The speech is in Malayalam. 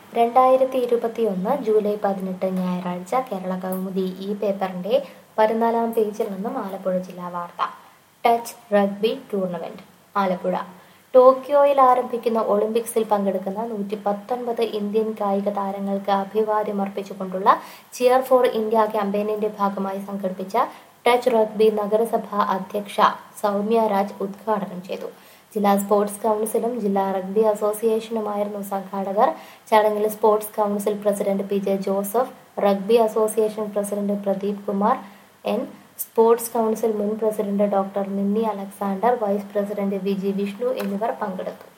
രണ്ടായിരത്തി ഇരുപത്തിയൊന്ന് ജൂലൈ പതിനെട്ട് ഞായറാഴ്ച കേരള കൗമുദി ഈ പേപ്പറിന്റെ പതിനാലാം പേജിൽ നിന്നും ആലപ്പുഴ ജില്ലാ വാർത്ത ടച്ച് റഗ്ബി ടൂർണമെന്റ് ആലപ്പുഴ ടോക്കിയോയിൽ ആരംഭിക്കുന്ന ഒളിമ്പിക്സിൽ പങ്കെടുക്കുന്ന നൂറ്റി പത്തൊൻപത് ഇന്ത്യൻ കായിക താരങ്ങൾക്ക് അഭിവാദ്യം അർപ്പിച്ചുകൊണ്ടുള്ള ചിയർ ഫോർ ഇന്ത്യ ക്യാമ്പയിനിന്റെ ഭാഗമായി സംഘടിപ്പിച്ച ടച്ച് റഗ്ബി നഗരസഭ അധ്യക്ഷ സൗമ്യ രാജ് ഉദ്ഘാടനം ചെയ്തു ജില്ലാ സ്പോർട്സ് കൗൺസിലും ജില്ലാ റഗ്ബി അസോസിയേഷനുമായിരുന്നു സംഘാടകർ ചടങ്ങിൽ sports council president P J Joseph rugby association president Pradeep Kumar N sports council മുൻ president doctor Ninni Alexander vice president V G Vishnu എന്നിവർ പങ്കെടുത്തു